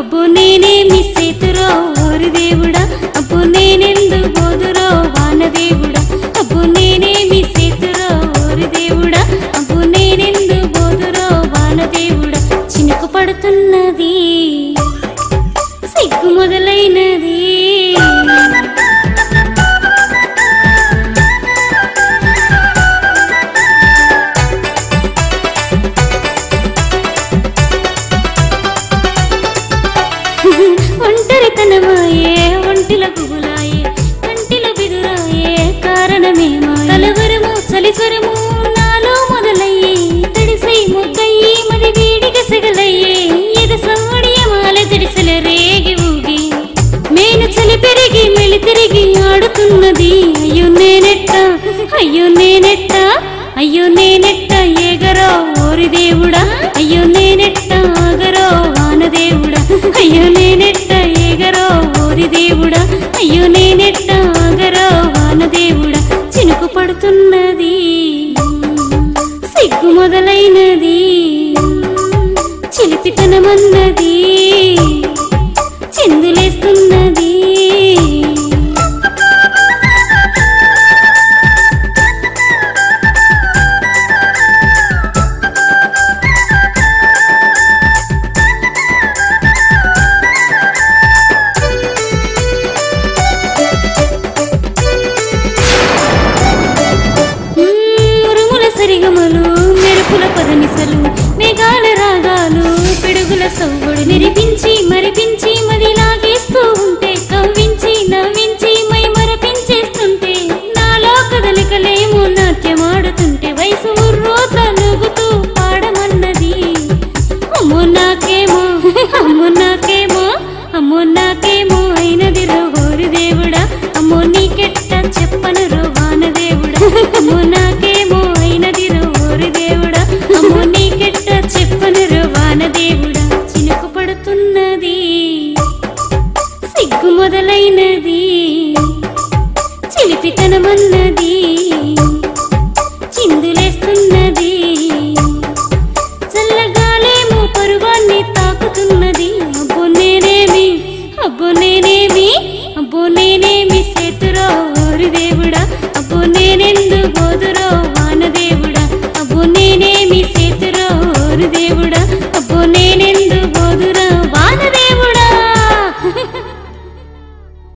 అబ్బో నేనేమి సేతురో ఓరి దేవుడా అబ్బో నేనెందు బోదురో వాన దేవుడా అబ్బో నేనేమి సేతురో ఓరి దేవుడా అబ్బో నేనెందు బోదురో వాన దేవుడా చినుకు పడుతున్నది సిగ్గు మొదలైనది ఒంటరితనమాయే ఒంటిల గుబులాయే కంటిల బిదురాయే కారణమేమా కలవరము చలిజ్వరము నాలో మొదలయ్యే తడిసై ముద్దయ్యి మది వీడిగ సెగలయ్యే ఎద సవ్వడియమాల జడిసెల రేగి ఊగి మేను చలి పెరిగి మెలి తిరిగి ఆడుతున్నది అయ్యో నేనెట్ట అయ్యో నేనెట్ట అయ్యో నేనెట్ట ఏగరో ఓరి దేవుడా అయ్యో నేనెట్ట ఆగరో వాన దేవుడా అయ్యో నేనెట్ట ఏగరో ఓరి దేవుడా అయ్యో నేనెట్ట ఆగరో వాన దేవుడా చినుకు పడుతున్నది సిగ్గు మొదలైనది చిలిపితనమన్నది చిందులేస్తున్నది ఉరుముల సరిగమలు మెరుపుల పదనిసలు మేఘాల రాగాలు పిడుగుల సవ్వుడు నిరిపించి మరిపించి మది లాగేస్తూ ఉంటే కవ్వించి నవ్వించి మై మరపించేస్తుంటే నాలో కదలికలేమో నాట్యమాడుతుంటే వయసు ఉర్రో తలుగుతూ పాడమన్నది అమ్మో నాకేమో అమ్మో నాకేమో అమ్మో నాకేమో అయినది రో ఓరి దేవుడా అమ్మో నీకెట్ట చెప్పను రో వాన దేవుడా అమ్మో నాకేమో అయినది రో ఓరి దేవుడా అమ్మో నీకెట్ట చెప్పను రో వాన దేవుడా చినుకు పడుతున్నది సిగ్గు మొదలైనది